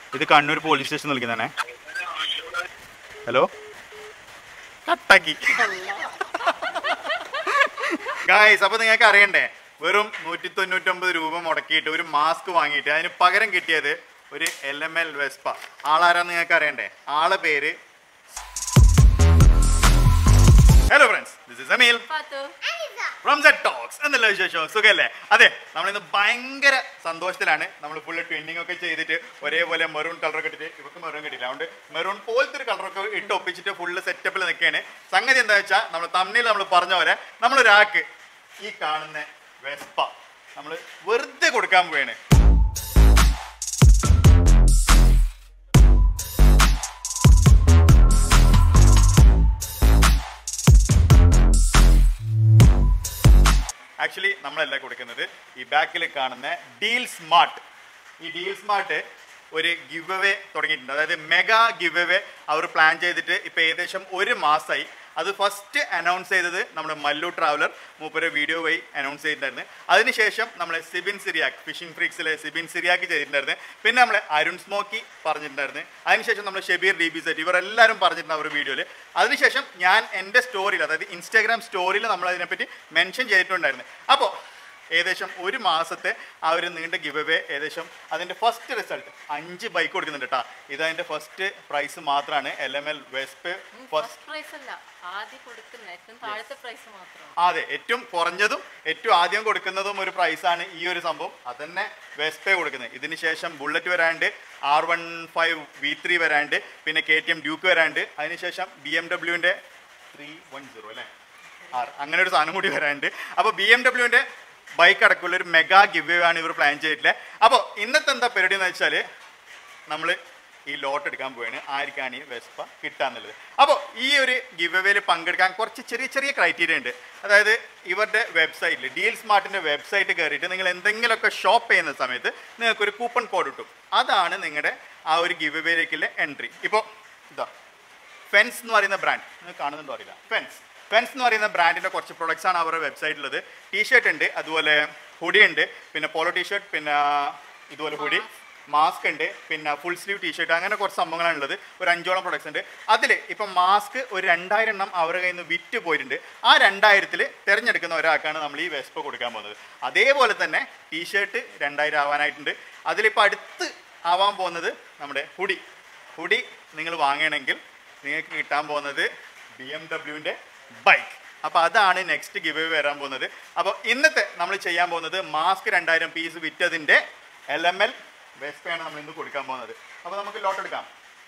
ഇത് Kannur police station വിളിക്കുന്നതാണേ hello കട്ടാക്കി ഗായ്സ് അപ്പൊ നിങ്ങൾക്ക് അറിയണ്ടേ വെറും നൂറ്റി തൊണ്ണൂറ്റൊമ്പത് രൂപ മുടക്കിയിട്ട് ഒരു മാസ്ക് വാങ്ങിയിട്ട് അതിന് പകരം കിട്ടിയത് ഒരു എൽ എം എൽ വെസ്പ ആളാരാന്ന് നിങ്ങൾക്ക് അറിയണ്ടേ ആളെ പേര് hello friends this is Ameel Pathu from set talks എന്നല്ല വിശേഷം സുഖല്ലേ അതെ നമ്മളിന്ന് ഭയങ്കര സന്തോഷത്തിലാണ് നമ്മൾ ഫുള്ള് ട്വിന്നിങ് ഒക്കെ ചെയ്തിട്ട് ഒരേപോലെ മെറൂൺ കളറൊക്കെ ഇട്ടിട്ട് ഇവർക്ക് മെറൂൺ കിട്ടില്ല അതുകൊണ്ട് മെറൂൺ പോലത്തെ ഒരു കളറൊക്കെ ഇട്ട് ഒപ്പിച്ചിട്ട് ഫുള്ള് സെറ്റപ്പിൽ നിൽക്കുകയാണ് സംഗതി എന്താ വെച്ചാൽ നമ്മൾ തമ്മിൽ നമ്മൾ പറഞ്ഞ പോലെ നമ്മളൊരാൾക്ക് ഈ കാണുന്ന വെസ്പ നമ്മൾ വെറുതെ കൊടുക്കാൻ പോവുകയാണ് ആക്ച്വലി നമ്മളല്ല കൊടുക്കുന്നത് ഈ ബാക്കിൽ കാണുന്ന ഡീൽ സ്മാർട്ട് ഈ ഡീൽ സ്മാർട്ട് ഒരു ഗിവ് അവേ തുടങ്ങിയിട്ടുണ്ട് അതായത് മെഗാ ഗിവ് അവേ അവർ പ്ലാൻ ചെയ്തിട്ട് ഇപ്പം ഏകദേശം ഒരു മാസമായി അത് ഫസ്റ്റ് അനൗൺസ് ചെയ്തത് നമ്മുടെ മല്ലു ട്രാവലർ മൂപ്പര് വീഡിയോ വഴി അനൗൺസ് ചെയ്തിട്ടുണ്ടായിരുന്നു അതിനുശേഷം നമ്മളെ സിബിൻ സിറിയാക്ക് ഫിഷിംഗ് ഫ്രീക്സിലെ സിബിൻ സിറിയാക്ക് ചെയ്തിട്ടുണ്ടായിരുന്നു പിന്നെ നമ്മളെ അരുൺ സ്മോക്കി പറഞ്ഞിട്ടുണ്ടായിരുന്നു അതിനുശേഷം നമ്മൾ ഷെബീർ ഡി ബി സെറ്റ് ഇവരെല്ലാവരും പറഞ്ഞിട്ടുണ്ട് അവർ വീഡിയോയിൽ അതിനുശേഷം ഞാൻ എൻ്റെ സ്റ്റോറിയിൽ അതായത് ഇൻസ്റ്റാഗ്രാം സ്റ്റോറിയിൽ നമ്മൾ അതിനെപ്പറ്റി മെൻഷൻ ചെയ്തിട്ടുണ്ടായിരുന്നു അപ്പോൾ ഏകദേശം ഒരു മാസത്തെ ആ ഒരു നീണ്ട ഗിവ് അവേ ഏകദേശം അതിൻ്റെ ഫസ്റ്റ് റിസൾട്ട് അഞ്ച് ബൈക്ക് കൊടുക്കുന്നുണ്ട് കേട്ടോ ഇത് അതിൻ്റെ ഫസ്റ്റ് പ്രൈസ് മാത്രമാണ് L M L Vespa first first prize അല്ല ആദ്യം കൊടുക്കുന്ന ഏറ്റവും താഴത്തെ പ്രൈസ് മാത്രമാണ് അതെ ഏറ്റവും കുറഞ്ഞതും ഏറ്റവും ആദ്യം കൊടുക്കുന്നതും ഒരു പ്രൈസാണ് ഈ ഒരു സംഭവം അതന്നെ വെസ്പേ കൊടുക്കുന്നത് ഇതിന് ശേഷം ബുള്ളറ്റ് വരാണ്ട് R one five V three വരാണ്ട് പിന്നെ കെ ടി എം ഡ്യൂക്ക് വരാണ്ട് അതിനുശേഷം ബി എം ഡബ്ല്യുവിൻ്റെ ത്രീ വൺ സീറോ അല്ലേ ആർ അങ്ങനെ ഒരു സാധനം കൂടി വരാണ്ട് അപ്പോൾ ബി എം ഡബ്ല്യുവിൻ്റെ ബൈക്ക് അടക്കമുള്ള ഒരു മെഗാ ഗിവ് ആണ് ഇവർ പ്ലാൻ ചെയ്തിട്ടില്ല അപ്പോൾ ഇന്നത്തെ എന്താ പരിപാടി എന്ന് വെച്ചാൽ നമ്മൾ ഈ ലോട്ട് എടുക്കാൻ പോവാണ് ആർക്കാണ് ഈ വെസ്പ കിട്ടാന്നുള്ളത് അപ്പോൾ ഈ ഒരു ഗിവ് അവേയിൽ പങ്കെടുക്കാൻ കുറച്ച് ചെറിയ ചെറിയ ക്രൈറ്റീരിയ ഉണ്ട് അതായത് ഇവരുടെ വെബ്സൈറ്റിൽ ഡീൽ സ്മാർട്ടിൻ്റെ വെബ്സൈറ്റ് കയറിയിട്ട് നിങ്ങൾ എന്തെങ്കിലുമൊക്കെ ഷോപ്പ് ചെയ്യുന്ന സമയത്ത് നിങ്ങൾക്കൊരു കൂപ്പൺ കോഡ് കിട്ടും അതാണ് നിങ്ങളുടെ ആ ഒരു ഗിവ് അവേയിലേക്കുള്ള എൻട്രി ഇപ്പോൾ ഇതാ ഫെൻസ് എന്ന് പറയുന്ന ബ്രാൻഡ് നിങ്ങൾ കാണുന്നുണ്ടോ അറിയില്ല ഫെൻസ് ഫെൻസ് എന്ന് പറയുന്ന ബ്രാൻഡിന്റെ കുറച്ച് പ്രൊഡക്ട്സ് ആണ് അവരുടെ വെബ്സൈറ്റിലുള്ളത് ടീഷർട്ട് ഉണ്ട് അതുപോലെ ഹുഡി ഉണ്ട് പിന്നെ പോളോ ടീഷർട്ട് പിന്നെ ഇതുപോലെ ഹുഡി മാസ്ക് ഉണ്ട് പിന്നെ ഫുൾ സ്ലീവ് ടീഷർട്ട് അങ്ങനെ കുറച്ച് സംഭവങ്ങളാണ് ഉള്ളത് ഒരു അഞ്ചോളം പ്രൊഡക്ട്സ് ഉണ്ട് അതിൽ ഇപ്പം മാസ്ക് ഒരു രണ്ടായിരം എണ്ണം അവരുടെ കയ്യിൽ നിന്ന് വിറ്റ് പോയിട്ടുണ്ട് ആ രണ്ടായിരത്തിൽ തിരഞ്ഞെടുക്കുന്ന ഒരാൾക്കാണ് നമ്മൾ ഈ വെസ്പ കൊടുക്കാൻ പോകുന്നത് അതേപോലെ തന്നെ ടീഷർട്ട് രണ്ടായിരം ആവാനായിട്ടുണ്ട് അതിലിപ്പോൾ അടുത്ത് ആവാൻ പോകുന്നത് നമ്മുടെ ഹുഡി ഹുഡി നിങ്ങൾ വാങ്ങണമെങ്കിൽ നിങ്ങൾക്ക് കിട്ടാൻ പോകുന്നത് ബി എം ഡബ്ല്യുവിൻ്റെ ബൈക്ക് അപ്പോൾ അതാണ് നെക്സ്റ്റ് ഗിവ് വരാൻ പോകുന്നത് അപ്പോൾ ഇന്നത്തെ നമ്മൾ ചെയ്യാൻ പോകുന്നത് മാസ്ക് രണ്ടായിരം പീസ് വിറ്റതിൻ്റെ എൽ എം എൽ വെസ്പയാണ് നമ്മൾ ഇന്ന് കൊടുക്കാൻ പോകുന്നത് അപ്പോൾ നമുക്ക് ലോട്ട് എടുക്കാം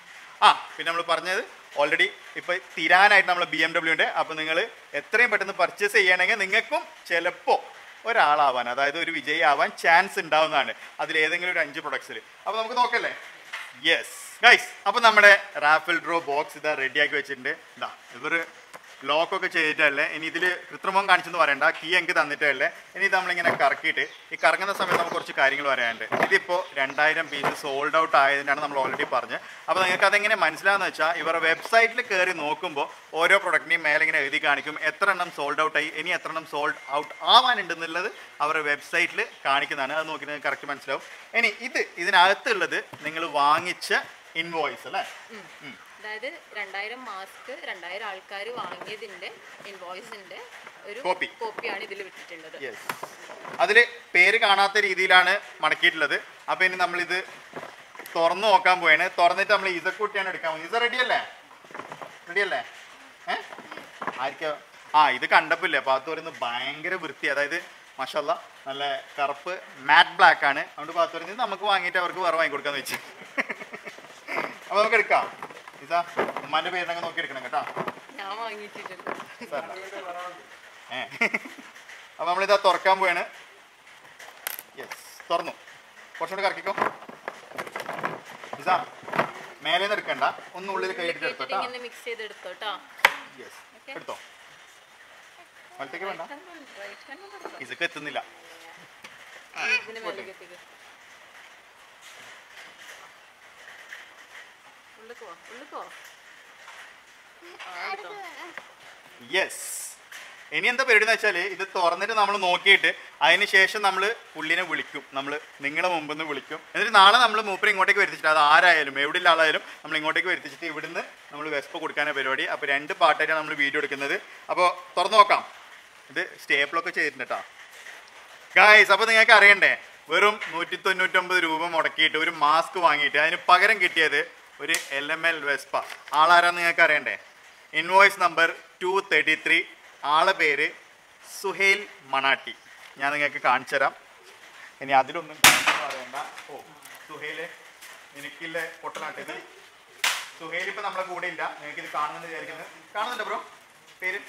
ആ പിന്നെ നമ്മൾ പറഞ്ഞത് ഓൾറെഡി ഇപ്പോൾ തീരാനായിട്ട് നമ്മൾ ബി എം ഡബ്ല്യുവിൻ്റെ അപ്പോൾ നിങ്ങൾ എത്രയും പെട്ടെന്ന് പർച്ചേസ് ചെയ്യണമെങ്കിൽ നിങ്ങൾക്കും ചിലപ്പോൾ ഒരാളാവാൻ അതായത് ഒരു വിജയി ആവാൻ ചാൻസ് ഉണ്ടാവുന്നതാണ് അതിൽ ഏതെങ്കിലും ഒരു അഞ്ച് പ്രൊഡക്ട്സിൽ അപ്പോൾ നമുക്ക് നോക്കല്ലേ യെസ് ഗൈസ് അപ്പോൾ നമ്മുടെ റാഫിൽ ഡ്രോ ബോക്സ് ഇതാ റെഡിയാക്കി വെച്ചിട്ടുണ്ട് ഇതാ ഇവർ ലോക്കൊക്കെ ചെയ്തിട്ടല്ലേ ഇനി ഇതിൽ കൃത്രിമം കാണിച്ചെന്ന് പറയണ്ട കീ എനിക്ക് തന്നിട്ടല്ലേ ഇനി ഇത് നമ്മളിങ്ങനെ കറക്കിയിട്ട് ഈ കറങ്ങുന്ന സമയത്ത് നമുക്ക് കുറച്ച് കാര്യങ്ങൾ പറയാനുണ്ട് ഇതിപ്പോൾ രണ്ടായിരം പീസ് സോൾഡ് ഔട്ട് ആയതിനാണ് നമ്മൾ ഓൾറെഡി പറഞ്ഞത് അപ്പോൾ നിങ്ങൾക്ക് അതെങ്ങനെ മനസ്സിലാവുന്ന വെച്ചാൽ ഇവരുടെ വെബ്സൈറ്റിൽ കയറി നോക്കുമ്പോൾ ഓരോ പ്രൊഡക്റ്റിനെയും മേലെ ഇങ്ങനെ എഴുതി കാണിക്കും എത്ര എണ്ണം സോൾഡ് ഔട്ട് ആയി ഇനി എത്ര എണ്ണം സോൾഡ് ഔട്ട് ആവാനുണ്ടെന്നുള്ളത് അവരുടെ വെബ്സൈറ്റിൽ കാണിക്കുന്നതാണ് അത് നോക്കി നിങ്ങൾക്ക് കറക്റ്റ് മനസ്സിലാവും ഇനി ഇത് ഇതിനകത്തുള്ളത് നിങ്ങൾ വാങ്ങിച്ച ഇൻവോയ്സ് അല്ലേ ഉം. അതായത് രണ്ടായിരം മാസ്ക് രണ്ടായിരം ആൾക്കാർ വാങ്ങിയതിന്റെ ഇൻവോയ്സിന്റെ ഒരു Copy. കോപ്പിയാണ് ഇതിൽ വിട്ടിട്ടുള്ളത് യെസ് അതിൽ പേര് കാണാത്ത രീതിയിലാണ് മടക്കിയിട്ടുള്ളത് അപ്പോൾ ഇനി നമ്മളിത് തുറന്നു നോക്കാൻ പോവാണ് തുറന്നിട്ട് നമ്മൾ ഇസക്കുട്ടിയാണ് എടുക്കാൻ പോകുന്നത് ഇസ റെഡി അല്ലേ റെഡി അല്ലേ ഏ ആയിരിക്കും ആ ഇത് കണ്ടപ്പില്ലേ പാത്തു പറയുന്നത് ഭയങ്കര വൃത്തി അതായത് മഷല്ല നല്ല കറുപ്പ് മാറ്റ് ബ്ലാക്ക് ആണ് അതുകൊണ്ട് പാത്തു പറയുന്നത് നമുക്ക് വാങ്ങിയിട്ട് അവർക്ക് വേറെ വാങ്ങി കൊടുക്കാന്ന് വെച്ച് അപ്പോൾ നമുക്ക് എടുക്കാം ഇതാ ഉമ്മാൻ്റെ പേരിനൊക്കെ നോക്കി എടുക്കണം കേട്ടോ ഞാൻ വാങ്ങിയിട്ടില്ലല്ലോ ഏ അപ്പൊ നമ്മളിതാ തുറക്കാൻ പോവാണ് യെസ് തുറന്നു കുറച്ചും കൂടി കറക്കിക്കോ ഇതാ മേലെ നിന്ന് എടുക്കണ്ട ഒന്ന് ഉള്ളിൽ കൈയിട്ട് എടുത്തോ കേട്ടോ ഇങ്ങനെ മിക്സ് ചെയ്തെടുത്തോ കേട്ടോ യെസ് Okay. എടുത്തോ വലത്തേക്ക് വേണ്ട ഇതൊക്കെ എത്തുന്നില്ല ഇതിന് മേലേക്കെത്തിക്ക് ഉള്ളിക്ക് പോ ഉള്ളിക്ക് പോ ആ എടുത്തോ യെസ് ഇനി എന്താ പരിപാടി എന്ന് വെച്ചാൽ ഇത് തുറന്നിട്ട് നമ്മൾ നോക്കിയിട്ട് അതിന് ശേഷം നമ്മൾ പുള്ളിനെ വിളിക്കും നമ്മൾ നിങ്ങളുടെ മുമ്പിൽ നിന്ന് വിളിക്കും എന്നിട്ട് നാളെ നമ്മൾ മൂപ്പര് ഇങ്ങോട്ടേക്ക് വരുത്തിച്ചിട്ട് അത് ആരായാലും എവിടെയുള്ള ആളായാലും നമ്മൾ ഇങ്ങോട്ടേക്ക് വരുത്തിച്ചിട്ട് ഇവിടുന്ന് നമ്മൾ വെസ്പ കൊടുക്കാനാണ് പരിപാടി അപ്പോൾ രണ്ട് പാട്ടായിട്ടാണ് നമ്മൾ വീഡിയോ എടുക്കുന്നത് അപ്പോൾ തുറന്നു നോക്കാം ഇത് സ്റ്റേപ്പിളൊക്കെ ചെയ്തിട്ടുണ്ട് കേട്ടോ ഗായ്സ് അപ്പോൾ നിങ്ങൾക്ക് അറിയണ്ടേ വെറും നൂറ്റി തൊണ്ണൂറ്റൊമ്പത് രൂപ മുടക്കിയിട്ട് ഒരു മാസ്ക് വാങ്ങിയിട്ട് അതിന് പകരം കിട്ടിയത് ഒരു എൽ എം എൽ വെസ്പ ആളാരാന്ന് നിങ്ങൾക്ക് അറിയണ്ടേ invoice number two thirty three ആളെ പേര് സുഹേൽ മണാട്ടി ഞാൻ നിങ്ങൾക്ക് കാണിച്ചു തരാം ഇനി അതിലൊന്നും കാണിച്ചു പറയണ്ട ഓ സുഹേല് എനിക്കില്ല പൊട്ടനാട്ടിത് സുഹേൽ ഇപ്പം നമ്മളെ കൂടെ ഇല്ല നിങ്ങൾക്ക് ഇത് കാണുമെന്ന് വിചാരിക്കുന്നത് കാണുന്നുണ്ടോ ബ്രോ പേര്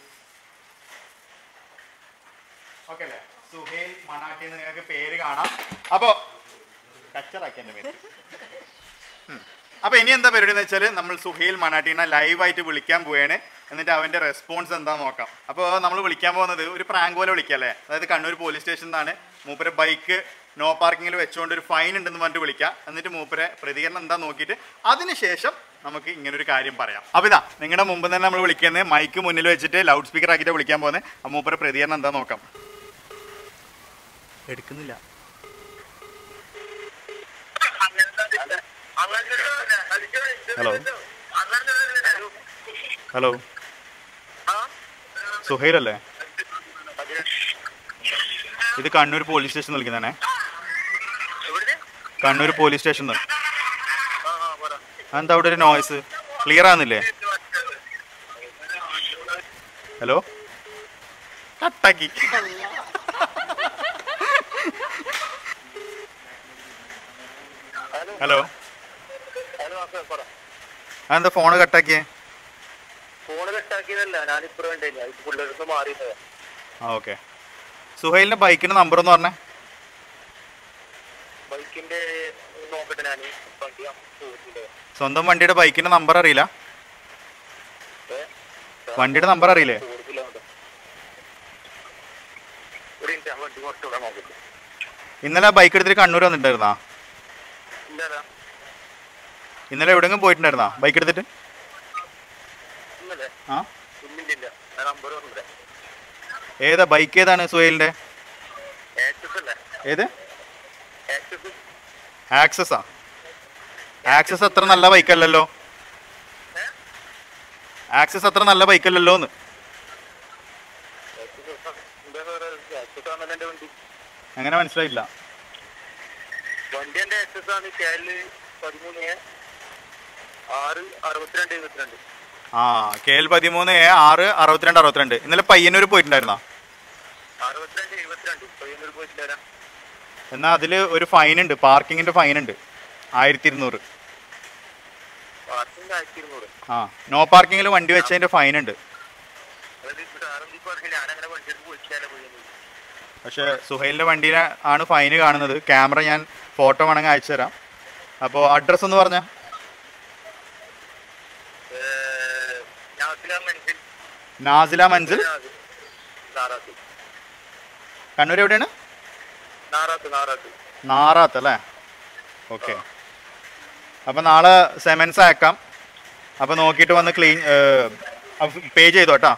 ഓക്കെ അല്ലേ സുഹേൽ മണാട്ടി എന്ന് നിങ്ങൾക്ക് പേര് കാണാം അപ്പോ കച്ചറാക്കി എൻ്റെ പേര് ഉം. അപ്പൊ ഇനി എന്താ പരിപാടി എന്ന് വെച്ചാൽ നമ്മൾ സുഹേൽ മണാട്ടീനെ ലൈവായിട്ട് വിളിക്കാൻ പോവുകയാണ് എന്നിട്ട് അവന്റെ റെസ്പോൺസ് എന്താ നോക്കാം അപ്പോൾ നമ്മൾ വിളിക്കാൻ പോകുന്നത് ഒരു പ്രാങ്ക് പോലെ വിളിക്കാം അല്ലേ അതായത് കണ്ണൂർ പോലീസ് സ്റ്റേഷനിൽ നിന്നാണ് മൂപ്പരെ ബൈക്ക് നോ പാർക്കിങ്ങിൽ വെച്ചുകൊണ്ട് ഒരു ഫൈൻ ഉണ്ടെന്ന് പറഞ്ഞിട്ട് വിളിക്കാം എന്നിട്ട് മൂപ്പരെ പ്രതികരണം എന്താ നോക്കിയിട്ട് അതിനുശേഷം നമുക്ക് ഇങ്ങനെ ഒരു കാര്യം പറയാം അപ്പൊ ഇതാ നിങ്ങളുടെ മുമ്പ് തന്നെ നമ്മൾ വിളിക്കുന്നത് മൈക്ക് മുന്നിൽ വെച്ചിട്ട് ലൗഡ് സ്പീക്കർ ആക്കിയിട്ട് വിളിക്കാൻ പോകുന്നത് ആ മൂപ്പരെ പ്രതികരണം എന്താ നോക്കാം എടുക്കുന്നില്ല ഹലോ ഹലോ സുഹൈൽ അല്ലേ ഇത് കണ്ണൂർ പോലീസ് സ്റ്റേഷൻ വിളിക്കുന്നതാണേ കണ്ണൂർ പോലീസ് സ്റ്റേഷൻ എന്താ അവിടെ ഒരു നോയ്സ് ക്ലിയർ ആകുന്നില്ലേ ഹലോ കട്ടാക്കി ഹലോ അതെന്താ ഫോണ് കട്ടാക്കിയേ ഫോണ് കട്ടാക്കിയതല്ല ഞാനിപ്പോ വേണ്ടില്ല പിള്ളേർക്ക് മാറിയത് ആ ഓക്കെ സുഹൈലിന്റെ ബൈക്കിന്റെ നമ്പർ എന്ന് പറഞ്ഞേ ബൈക്കിന്റെ നോക്കട്ടെ ഞാൻ വണ്ടി പോയിട്ടില്ല സ്വന്തം വണ്ടിയുടെ ബൈക്കിന്റെ നമ്പർ അറിയില്ല വണ്ടിയുടെ നമ്പർ അറിയില്ലേ കൂടുതലുണ്ട് ഒരു മിനിറ്റ് ഞാൻ വണ്ടി കുറച്ചുകൂടെ നോക്കട്ടെ ഇന്നലെ ബൈക്ക് എടുത്തിട്ട് കണ്ണൂർ വന്നിട്ടുണ്ടായിരുന്നാ ഇല്ലടാ ഇന്നലെ എവിടെയെങ്കിലും പോയിട്ടുണ്ടായിരുന്നാ ബൈക്ക് എടുത്തിട്ട് ഇന്നലെ ആ ഇന്നില്ല ഞാൻ നമ്പർ പറഞ്ഞില്ല ഏതാ ബൈക്ക് ഏതാണ് സുഹൈലിന്റെ ആക്സസ് അല്ലേ ഏത് ആക്സസ് ആക്സസാ ആക്സസ് അത്ര നല്ല ബൈക്കല്ലല്ലോ ആക്സസ് അത്ര നല്ല ബൈക്കല്ലല്ലോ എന്ന് എന്താ പറയുക ആക്സസ് ആണല്ലോ എന്റെ വണ്ടി അങ്ങനെ മനസ്സിലായില്ല വണ്ടി എന്റെ ആക്സസ് ആണ് കേരള പതിമൂന്ന് ആറ് അറുപത്തിരണ്ട് എഴുപത്തിരണ്ട് ആ കെ എൽ പതിമൂന്ന് എ ആറ് അറുപത്തിരണ്ട് അറുപത്തിരണ്ട് ഇന്നലെ പയ്യന്നൂർ പോയിട്ടുണ്ടായിരുന്നാ അറുപത്തിരണ്ട് എഴുപത്തിരണ്ട് പയ്യന്നൂർ പോയിട്ടില്ല എന്നാൽ അതിൽ ഒരു ഫൈൻ ഉണ്ട് പാർക്കിങ്ങിന്റെ ഫൈൻ ഉണ്ട് ആയിരത്തി ഇരുന്നൂറ് പാർക്കിംഗ് ആയിരത്തി ഇരുന്നൂറ് ആ നോ പാർക്കിങ്ങിൽ വണ്ടി വെച്ചതിന്റെ ഫൈൻ ഉണ്ട് അതായത് ഇവിടെ ആറന്തി പാർക്കിൽ ഞാനങ്ങനെ വണ്ടി എടുത്ത് പോയിട്ടാണ് പോയത് പക്ഷേ സുഹൈലിന്റെ വണ്ടിയിലെ ആണ് ഫൈൻ കാണുന്നത് ക്യാമറ ഞാൻ ഫോട്ടോ വേണമെങ്കിൽ അയച്ചു തരാം അപ്പോൾ അഡ്രസ്സ് ഒന്ന് പറഞ്ഞ ഞാസില മനസ്സിൽ നാസില മഞ്ചിൽ നാറാത്ത് കണ്ണൂർ എവിടെയാണ് നാറാത്ത് നാറാത്ത് നാറാത്ത് അല്ലേ ഓക്കെ അപ്പം നാളെ സെമൻസ് അയക്കാം അപ്പം നോക്കിയിട്ട് വന്ന് ക്ലീൻ പേ ചെയ്തോ കേട്ടോ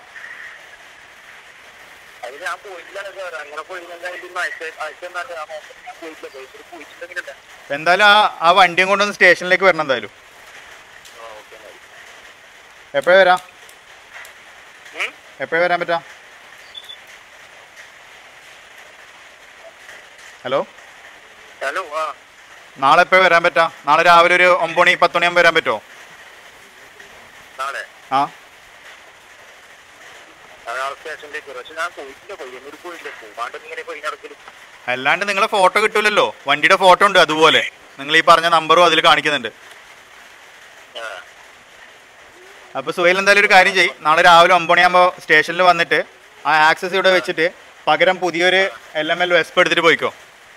അത് ഞാൻ പോയിട്ടില്ല സാർ അങ്ങനെ പോയിരുന്നെങ്കിൽ അയച്ച അയച്ചെന്നാണ് ഞാൻ നോക്കുന്നത്. ഞാൻ പോയിട്ടില്ല പോയിട്ട് പോയിട്ടുണ്ടെങ്കിലല്ല എന്തായാലും ആ ആ വണ്ടിയും കൊണ്ടൊന്ന് സ്റ്റേഷനിലേക്ക് വരണം എന്തായാലും ആ ഓക്കെ എന്നാൽ എപ്പോഴാ വരാം ഉം? എപ്പോഴാ വരാൻ പറ്റാ ഹലോ ഹലോ ആ നാളെ എപ്പോഴാ വരാൻ പറ്റാ നാളെ രാവിലെ ഒരു ഒമ്പത് മണി പത്ത് മണിയാകുമ്പോൾ വരാൻ പറ്റുമോ നാളെ ആ ആ, നാളെ സ്റ്റേഷനിലേക്ക് വരും പക്ഷെ ഞാൻ പോയിട്ടില്ല പയ്യന്നൂർ പോയില്ല പോകാണ്ട് ഇങ്ങനെ പോയി നടക്കലും അല്ലാണ്ട് നിങ്ങളെ ഫോട്ടോ കിട്ടൂലല്ലോ വണ്ടിയുടെ ഫോട്ടോ ഉണ്ട് അതുപോലെ നിങ്ങൾ ഈ പറഞ്ഞ നമ്പറും അതിൽ കാണിക്കുന്നുണ്ട് ആ അപ്പോൾ സുഹൈൽ എന്തായാലും ഒരു കാര്യം ചെയ്യും നാളെ രാവിലെ ഒമ്പത് മണിയാകുമ്പോൾ സ്റ്റേഷനിൽ വന്നിട്ട് ആ ആക്സസ് ഇവിടെ വെച്ചിട്ട് പകരം പുതിയൊരു എൽ എം എൽ വെസ്പ് എടുത്തിട്ട് പോയിക്കോ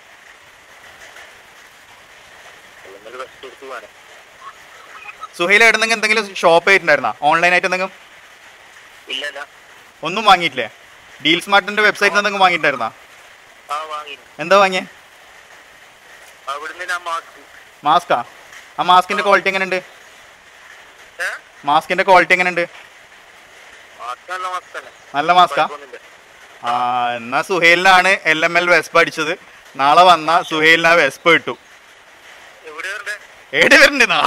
പയ്യന്നൂർ ബസ് എടുത്ത് പോകാനേ സുഹൈൽ എവിടെന്നെങ്കിൽ എന്തെങ്കിലും ഷോപ്പ് ചെയ്തിട്ടുണ്ടായിരുന്നാ ഓൺലൈനായിട്ട് എന്തെങ്കിലും ഇല്ലല്ല ഒന്നും വാങ്ങിയിട്ടില്ലേ ഡീൽ സ്മാർട്ടിന്റെ വെബ്സൈറ്റിൽ എന്തെങ്കിലും വാങ്ങിയിട്ടുണ്ടായിരുന്നാ ആ വാങ്ങി എന്താ വാങ്ങിയേ അവിടുന്ന് ഞാൻ മാസ്ക് മാസ്കാ ആ മാസ്കിന്റെ ക്വാളിറ്റി എങ്ങനെയുണ്ട് ഏ മാസ്കിന്റെ ക്വാളിറ്റി എങ്ങനെയുണ്ട് മാസ്ക് നല്ല മാസ്ക് തന്നെ നല്ല മാസ്കാ കുഴപ്പമൊന്നുമില്ല. ആ എന്നാ സുഹേലിനാണ് എൽ എം എൽ വെസ്പ അടിച്ചത് നാളെ വന്ന സുഹേലിന് ആ വെസ്പ കിട്ടും എവിടെ വരണ്ടേ ഏടി വരണ്ട് നാ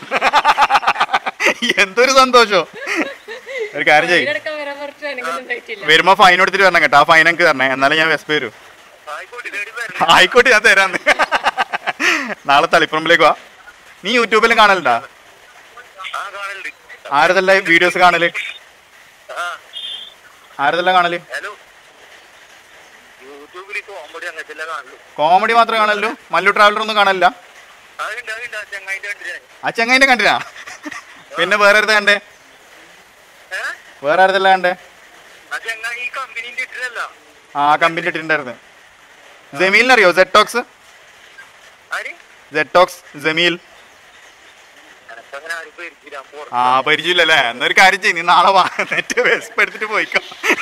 എന്തൊരു സന്തോഷം ഒരു കാര്യം ചെയ്യും ഇതിനടക്കം വരാൻ പറഞ്ഞിട്ട് എനിക്കൊന്നും ഉണ്ടായിട്ടില്ല വരുമ്പോ ഫൈൻ കൊടുത്തിട്ട് വരണം കേട്ടോ ആ ഫൈൻ എനിക്ക് തരണേ എന്നാലേ ഞാൻ വെസ്പ വരൂ ആയിക്കോട്ടെ ഇതേടി വരണ്ടേ ആയിക്കോട്ടെ ഞാൻ തരാന്ന് നാളെ തളിപ്പറമ്പിലേക്ക് വാ നീ യൂട്യൂബിലും കാണലുണ്ടാ ആ കാണലുണ്ട് ആരതല്ല വീഡിയോസ് കാണല് ആ ആരതല്ല കാണല് ഹലോ യൂട്യൂബിൽ കോമഡി അങ്ങനത്തെ എല്ലാം കാണുള്ളൂ കോമഡി മാത്രമേ കാണല്ലോ മല്ലു ട്രാവലർ ഒന്നും കാണലില്ല അതുണ്ട് അതുണ്ട് ആ ചെങ്ങായിന്റെ കണ്ടില്ല ആ ചങ്ങായിന്റെ കണ്ടിനാ പിന്നെ വേറെ ആരത് കണ്ടേ ഏഹ് വേറെ ആരതല്ല കണ്ടേ ആ ചെങ്ങായി ഈ കമ്പനീന്റെ ഇട്ടിട്ടല്ല ആ കമ്പനി ഇട്ടിട്ടുണ്ടായിരുന്നു ജമീലിനറിയോ സെറ്റോക്സ് ആര് സെറ്റോക്സ് ജമീൽ എനക്കങ്ങനെ ആരും പേരിച്ചില്ല പുറത്ത് ആ പരിചയമില്ലല്ലേ എന്നൊരു കാര്യം ചെയ്യും നീ നാളെ വാ നെറ്റ് വെസ്പ് എടുത്തിട്ട് പോയിക്കോ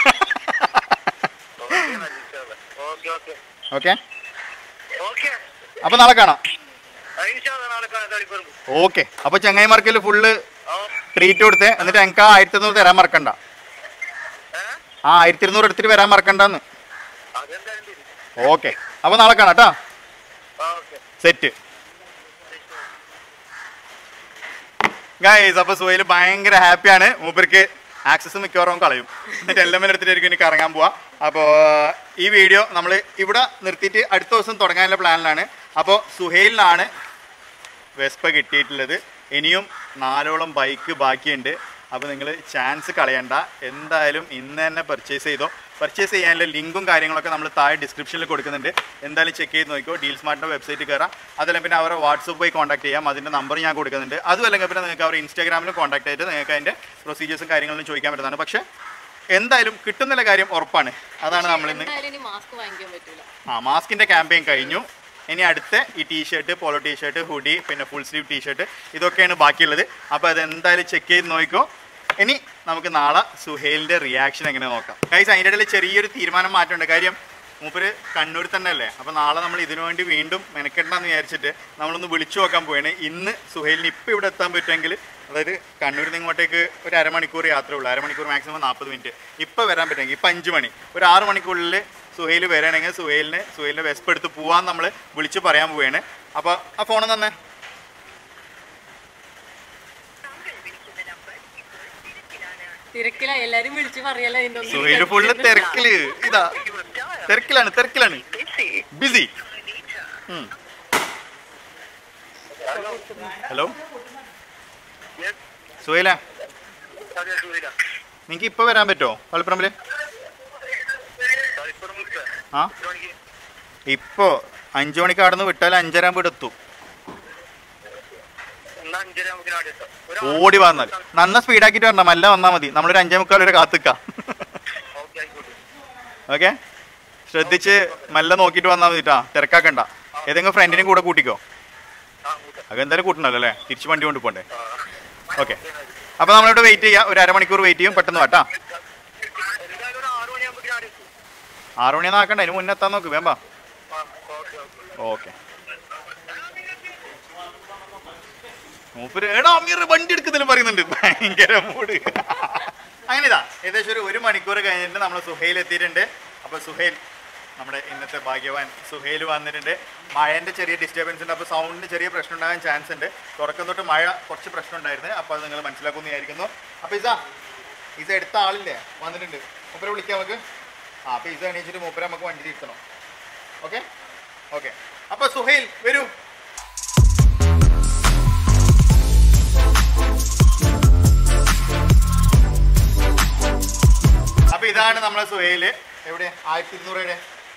ഓക്കെ ഓക്കെ ഓക്കെ ഓക്കെ അപ്പൊ നാളെ കാണാം അതിന് നാളെ കളിപ്പറമ്പ് ഓക്കെ അപ്പൊ ചങ്ങായിമാർക്കിൽ ഫുള്ള് ആ ട്രീറ്റ് കൊടുത്തേ എന്നിട്ട് എനിക്ക് ആ ആയിരത്തി ഇരുന്നൂറ് തരാൻ മറക്കണ്ട ഏഹ് ആ ആയിരത്തി ഇരുന്നൂറ് എടുത്തിട്ട് വരാൻ മറക്കണ്ടെന്ന് അതെന്തായാലും തരും ഓക്കെ അപ്പൊ നാളെ കാണാം കേട്ടോ ആ ഓക്കെ സെറ്റ് ഗൈസ് അപ്പൊ സുഹൈൽ ഭയങ്കര ഹാപ്പിയാണ് മൂപ്പർക്ക് ആക്സസ് മിക്കവാറും കളയും എന്നിട്ട് എല്ലാം എടുത്തിട്ടായിരിക്കും എനിക്ക് ഇറങ്ങാൻ പോവാ അപ്പോൾ ഈ വീഡിയോ നമ്മൾ ഇവിടെ നിർത്തിയിട്ട് അടുത്ത ദിവസം തുടങ്ങാനുള്ള പ്ലാനിലാണ് അപ്പോൾ സുഹൈലിനാണ് വെസ്പ കിട്ടിയിട്ടുള്ളത് ഇനിയും നാലോളം ബൈക്ക് ബാക്കിയുണ്ട് അപ്പോൾ നിങ്ങൾ ചാൻസ് കളയണ്ട എന്തായാലും ഇന്ന് തന്നെ പർച്ചേസ് ചെയ്തോ പർച്ചേസ് ചെയ്യാനുള്ള ലിങ്കും കാര്യങ്ങളൊക്കെ നമ്മൾ താഴെ ഡിസ്ക്രിപ്ഷനിൽ കൊടുക്കുന്നുണ്ട് എന്തായാലും ചെക്ക് ചെയ്ത് നോക്കിക്കോ ഡീൽ സ്മാർട്ടിൻ്റെ വെബ്സൈറ്റ് കയറാം അതല്ലെങ്കിൽ പിന്നെ അവരെ വാട്സപ്പ് പോയി കോൺടാക്ട് ചെയ്യാം അതിൻ്റെ നമ്പർ ഞാൻ കൊടുക്കുന്നുണ്ട് അതും അല്ലെങ്കിൽ പിന്നെ നിങ്ങൾക്ക് അവർ ഇൻസ്റ്റാഗ്രാമിൽ കോൺടാക്ട് ചെയ്തിട്ട് നിങ്ങൾക്ക് അതിൻ്റെ പ്രൊസീജിയേഴ്സും കാര്യങ്ങളും ചോദിക്കാൻ പറ്റുന്നതാണ് പക്ഷേ എന്തായാലും കിട്ടുന്നില്ല കാര്യം ഉറപ്പാണ് അതാണ് നമ്മളിന്ന് എന്തായാലും ഇനി മാസ്ക് വാങ്ങിക്കാൻ പറ്റൂല ആ മാസ്കിന്റെ ക്യാമ്പയിൻ കഴിഞ്ഞു ഇനി അടുത്ത ഈ ടീഷർട്ട് പോളോ ടീഷർട്ട് ഹുഡി പിന്നെ ഫുൾ സ്ലീവ് ടീഷർട്ട് ഇതൊക്കെയാണ് ബാക്കിയുള്ളത് അപ്പോൾ അത് എന്തായാലും ചെക്ക് ചെയ്ത് നോക്കിക്കോ ഇനി നമുക്ക് നാളെ സുഹേലിന്റെ റിയാക്ഷൻ എങ്ങനെ നോക്കാം ഗൈസ് അതിൻ്റെ ഇടയിൽ ചെറിയൊരു തീരുമാനം മാറ്റമുണ്ട് കാര്യം മൂപ്പര് കണ്ണൂർ തന്നെ അല്ലേ അപ്പോൾ നാളെ നമ്മൾ ഇതിനു വേണ്ടി വീണ്ടും മെനക്കെട്ടെന്ന് വിചാരിച്ചിട്ട് നമ്മളൊന്ന് വിളിച്ചു നോക്കാൻ പോവാണ് ഇന്ന് സുഹേലിന് ഇപ്പോൾ ഇവിടെ എത്താൻ പറ്റുമെങ്കിൽ അതായത് കണ്ണൂരിൽ നിന്ന് ഇങ്ങോട്ടേക്ക് ഒരു അരമണിക്കൂർ യാത്ര ഉള്ളൂ അരമണിക്കൂർ മാക്സിമം നാൽപ്പത് മിനിറ്റ് ഇപ്പോൾ വരാൻ പറ്റുമെങ്കിൽ ഇപ്പം അഞ്ച് മണി ഒരു ആറ് മണിക്കുള്ളിൽ സുഹേൽ വരികയാണെങ്കിൽ സുഹേലിന് സുഹേലിൻ്റെ വെസ്പ് എടുത്ത് പോവാൻ നമ്മൾ വിളിച്ച് പറയാൻ പോവുകയാണ് അപ്പോൾ ആ ഫോൺ തന്നെ തിരക്കില എല്ലാരും വിളിച്ചു പറയല്ല ഇതിന്റെ സുഹേൽ ഫുള്ള് തിരക്കില് ഇതാ തിരക്കിലാണ് തിരക്കിലാണ് ബിസി ഹലോ സുഹേല അതെ സൂര്യ നിങ്ങൾക്ക് ഇപ്പോൾ വരാൻ പറ്റുമോ പള്ളിപ്പറമ്പിൽ കളിപ്പറമ്പ് ആ എത്ര മണിക്ക് ഇപ്പോൾ അഞ്ചു മണിക്ക് അവിടെ നിന്ന് വിട്ടാൽ അഞ്ചര ആകുമ്പോൾ ഇവിടെ എത്തും എന്നാ അഞ്ചര നമുക്ക് നാട് എത്താം ഒരു ഓടി വന്നാൽ നന്ന സ്പീഡാക്കിയിട്ട് വരണം മല്ല വന്നാൽ മതി നമ്മളൊരു അഞ്ചേ മുക്കാൽ വരെ കാത്തിക്കാം ഓക്കെ ആയിക്കോട്ടെ ഓക്കെ ശ്രദ്ധിച്ച് മെല്ലെ നോക്കിയിട്ട് വന്നാൽ മതിട്ടാ തിരക്കാക്കണ്ട ഏതെങ്കിലും ഫ്രണ്ടിനും കൂടെ കൂട്ടിക്കോ ആ കൂട്ടാം അത് എന്തായാലും കൂട്ടണല്ലോ അല്ലേ തിരിച്ച് വണ്ടി കൊണ്ട് പോണ്ടേ ആ ഓക്കെ അപ്പോൾ നമ്മളിവിടെ വെയിറ്റ് ചെയ്യാം ഒരു അരമണിക്കൂർ വെയിറ്റ് ചെയ്യും പെട്ടെന്ന് വാട്ടാ എന്തായാലും ഒരു ആറ് മണിയാകുമ്പോൾ നാട് എത്തും ആറ് മണിയൊന്നും ആക്കണ്ട അതിന് മുന്നേ എത്താൻ നോക്ക് വേമ്പാ ആ ഓക്കെ ഓക്കെ ഓക്കെ മൂപ്പര് എടാ അമീർ വണ്ടി എടുക്കുന്നതിലും പറയുന്നുണ്ട് ഭയങ്കര മൂഡ് അങ്ങനെ ഇതാ ഏകദേശം ഒരു ഒരു മണിക്കൂർ കഴിഞ്ഞിട്ട് നമ്മൾ സുഹൈൽ എത്തിയിട്ടുണ്ട് അപ്പോൾ സുഹൈൽ നമ്മുടെ ഇന്നത്തെ ഭാഗ്യവാൻ സുഹൈൽ വന്നിട്ടുണ്ട് മഴേൻ്റെ ചെറിയ ഡിസ്റ്റർബൻസ് ഉണ്ട് അപ്പോൾ സൗണ്ടിന് ചെറിയ പ്രശ്നം ഉണ്ടാകാൻ ചാൻസ് ഉണ്ട് തുടക്കം തൊട്ട് മഴ കുറച്ച് പ്രശ്നം ഉണ്ടായിരുന്നു അപ്പോൾ അത് നിങ്ങൾ മനസ്സിലാക്കുമെന്ന് വിചാരിക്കുന്നു അപ്പോൾ ഇസാ ഇസ എടുത്ത ആളില്ലേ വന്നിട്ടുണ്ട് മൂപ്പരെ വിളിക്കാം നമുക്ക് ആ അപ്പോൾ ഇസ എണീച്ചിട്ട് മൂപ്പരെ നമുക്ക് വണ്ടി തിരുത്തണം ഓക്കെ ഓക്കെ അപ്പോൾ സുഹൈൽ വരൂ അപ്പൊ ഇതാണ് നമ്മളെ സുഹൈല് എവിടെ ആയിരത്തി ഇരുന്നൂറ്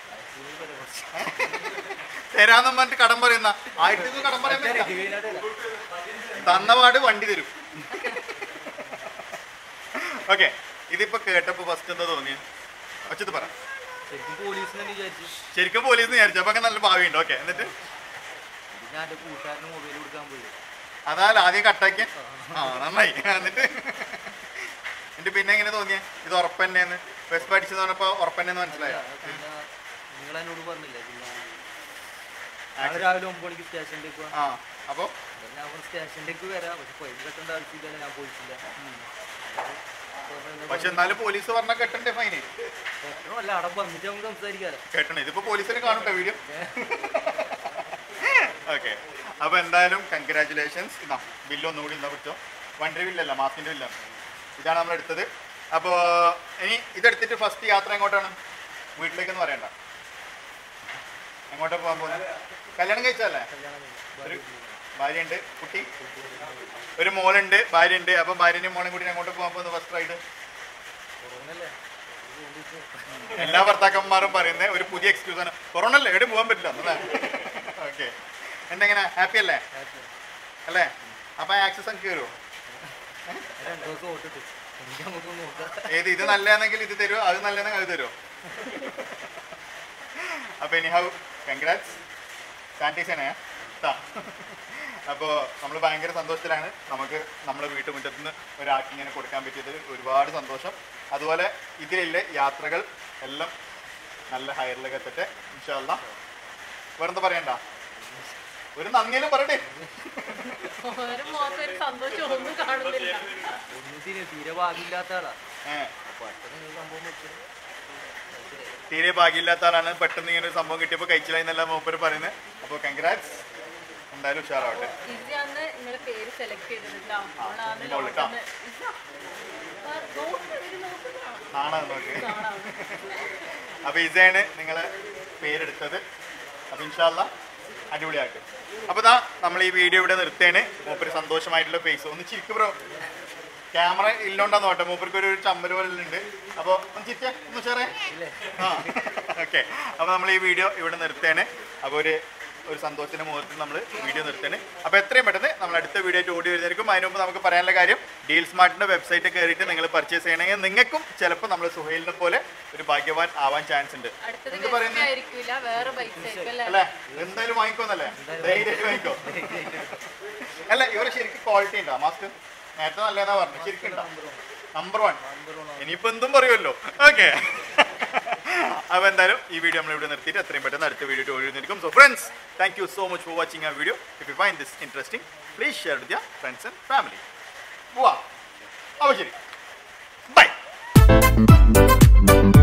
തരാന്നും പറഞ്ഞിട്ട് കടം പറയുന്ന ആയിരത്തി ഇരുന്നൂറ് കടം പറയാൻ പറ്റില്ല. തന്നപാട് വണ്ടി തരും ഓക്കെ ഇതിപ്പോ കേട്ടപ്പോ ഫസ്റ്റ് എന്താ തോന്നിയ ഒച്ചത് പറ ശരിക്കും പോലീസ് തന്നെ വിചാരിച്ചു ശരിക്കും പോലീസ് വിചാരിച്ചു അപ്പൊ നല്ല ഭാവിയുണ്ട് ഓക്കെ എന്നിട്ട് ഇത് ഞാൻ എൻ്റെ കൂട്ടുകാരന് മൊബൈൽ കൊടുക്കാൻ പോയി അതായത് ആദ്യം കട്ടാക്കിയ ആ നന്നായി എന്നിട്ട് എന്നിട്ട് പിന്നെ എങ്ങനെ തോന്നിയ ഇത് ഉറപ്പന്നെന്ന് ബസ് പഠിച്ചെന്ന് പറഞ്ഞപ്പോ ഉറപ്പന്നെന്ന് മനസ്സിലായോ പിന്നെ നിങ്ങൾ എന്നോട് പറഞ്ഞില്ലേ പിന്നെ നാളെ രാവിലെ ഒമ്പത് മണിക്ക് സ്റ്റേഷനിലേക്ക് പോവാം ആ അപ്പൊ ഞാൻ പറഞ്ഞു സ്റ്റേഷനിലേക്ക് വരാം പക്ഷെ പൈസ കെട്ടേണ്ട ആവശ്യമില്ല ഞാൻ പോയിട്ടില്ല പക്ഷെ എന്നാലും പോലീസ് പറഞ്ഞ കെട്ടണ്ടേ ഫൈന് അല്ല അവിടെ വന്നിട്ട് നമുക്ക് സംസാരിക്കാലോ കേട്ടണം ഇതിപ്പോ പോലീസിൽ കാണട്ടെ വീഡിയോ ഓക്കെ അപ്പൊ എന്തായാലും കൺഗ്രാറ്റുലേഷൻസ് ഇതാ ബില്ല് ഒന്നുകൂടി എന്താ പറ്റോ വണ്ടി ബില്ലല്ല മാസിന്റെ ബില്ലാണ് ഇതാണ് നമ്മൾ എടുത്തത് അപ്പോ ഇനി ഇതെടുത്തിട്ട് ഫസ്റ്റ് യാത്ര എങ്ങോട്ടാണ് വീട്ടിലേക്കെന്ന് പറയണ്ട എങ്ങോട്ടാ പോകാൻ പോകുന്നത് കല്യാണം കഴിച്ചല്ലേ ഒരു ഭാര്യയുണ്ട് കുട്ടി ഒരു മോളുണ്ട് ഭാര്യയുണ്ട് അപ്പൊ ഭാര്യനും മോളും കൂടി അങ്ങോട്ട് പോകാൻ പോകുന്നത് ഫസ്റ്റ് റൈഡ് കൊറോണല്ലേ എല്ലാ ഭർത്താക്കന്മാരും പറയുന്നത് ഒരു പുതിയ എക്സ്ക്യൂസ് ആണ് കൊറോണ അല്ലേ എവിടെ പോകാൻ പറ്റില്ല ഓക്കെ എന്തെങ്ങനെ ഹാപ്പി അല്ലേ അല്ലേ അപ്പൊ ആക്സസ് അങ്ങ് കയറുമോ രണ്ടു ദിവസം ഓട്ടിട്ട് എനിക്ക് നമുക്ക് നോക്കാം ഏത് ഇത് നല്ലതാണെങ്കിൽ ഇത് തരുമോ അത് നല്ലതാണെങ്കിൽ അത് തരുമോ അപ്പൊ ഇനി ഹൗ കൺഗ്രാറ്റ്സ് സാനിറ്റൈസേനെ അപ്പോൾ നമ്മൾ ഭയങ്കര സന്തോഷത്തിലാണ് നമുക്ക് നമ്മുടെ വീട്ടുമുറ്റത്ത് നിന്ന് ഒരാൾക്ക് ഇങ്ങനെ കൊടുക്കാൻ പറ്റിയത് ഒരുപാട് സന്തോഷം അതുപോലെ ഇതിലുള്ള യാത്രകൾ എല്ലാം നല്ല ഹയറിലേക്ക് എത്തട്ടെ ഇൻഷാല്ല വേറെന്താ പറയണ്ട ഒരു നന്ദിയിലും പറയട്ടെ ഒരു മോശം ഒരു സന്തോഷം ഒന്നും കാണുന്നില്ല ഒന്നിത്തിന് തീരെ ഭാഗ്യമില്ലാത്ത ആളാ ഏഹ് പെട്ടെന്ന് ഇങ്ങനെ സംഭവം വെച്ചത് തീരെ ഭാഗ്യമില്ലാത്ത ആളാണ് പെട്ടെന്ന് ഇങ്ങനെ ഒരു സംഭവം കിട്ടിയപ്പോൾ കഴിച്ചില്ല എന്നല്ല മൂപ്പര് പറയുന്നത് അപ്പോൾ കൺഗ്രാറ്റ്സ് എന്തായാലും ഉഷാറാവട്ടെ ഇത് അന്ന് നിങ്ങളെ പേര് സെലക്ട് ചെയ്തിട്ടുണ്ടോ അവളാണ് മോള് ട്ടോ. ലോട്ടന്ന്. ഇതാ. ആ, നോക്ക്, ഇത് നോക്ക്. ആണോ നോക്ക് കാണാം. അപ്പോൾ ഇതാണ് നിങ്ങളെ പേരെടുത്തത് അപ്പോൾ ഇൻഷാല്ല അടിപൊളിയായിട്ട് അപ്പോൾ ഇതാ നമ്മൾ ഈ വീഡിയോ ഇവിടെ നിർത്തേണ് മൂപ്പര് സന്തോഷമായിട്ടുള്ള ഫേസ് ഒന്ന് ചിരിക്ക് ബ്രോ ക്യാമറ ഇല്ലോണ്ടാന്ന് നോട്ടെ മൂപ്പർക്ക് ഒരു ചമ്മല് പോലെ ഉണ്ട് അപ്പോൾ ഒന്ന് ചിരിച്ചേ ഒന്ന് ഷെയറേ ആ ഓക്കെ അപ്പോൾ നമ്മൾ ഈ വീഡിയോ ഇവിടെ നിർത്തേണ് അപ്പോൾ ഒരു ഒരു സന്തോഷത്തിന്റെ മുഖത്തിൽ നമ്മൾ വീഡിയോ നിർത്തേണ് അപ്പോൾ എത്രയും പെട്ടെന്ന് നമ്മൾ അടുത്ത വീഡിയോ ആയിട്ട് ഓടി വരുന്നതായിരിക്കും അതിന് മുമ്പ് നമുക്ക് പറയാനുള്ള കാര്യം ഡീൽ സ്മാർട്ടിന്റെ വെബ്സൈറ്റ് കയറിയിട്ട് നിങ്ങൾ പർച്ചേസ് ചെയ്യണമെങ്കിൽ നിങ്ങൾക്കും ചിലപ്പോൾ നമ്മൾ സുഹൈലിനെ പോലെ ഒരു ഭാഗ്യവാൻ ആവാൻ ചാൻസ് ഉണ്ട് അടുത്തത് എന്ത് ഗസ്റ്റ് പറയുന്നത് ആയിരിക്കില്ല വേറെ ബൈക്ക് ആയിരിക്കും അല്ലേ അല്ലേ എന്തായാലും വാങ്ങിക്കോന്നല്ലേ ധൈര്യമായിട്ട് വാങ്ങിക്കോ അല്ല ഇവരെ ശരിക്കും ക്വാളിറ്റി ഉണ്ടോ മാസ്ക് നേരത്തെ നല്ലതാ പറഞ്ഞു ശരിക്കും ഉണ്ടോ നമ്പർ വൺ ഇനിയിപ്പോ എന്തും പറയുമല്ലോ ഓക്കെ അപ്പൊ എന്തായാലും ഈ വീഡിയോ നമ്മൾ ഇവിടെ നിർത്തിയിട്ട് എത്രയും പെട്ടെന്ന് അടുത്ത വീഡിയോ ഓടിയിരിക്കും so friends thank you so much for watching ആ video if you find this interesting please share with your friends and family പോവാ അപ്പൊ ശരി ബൈ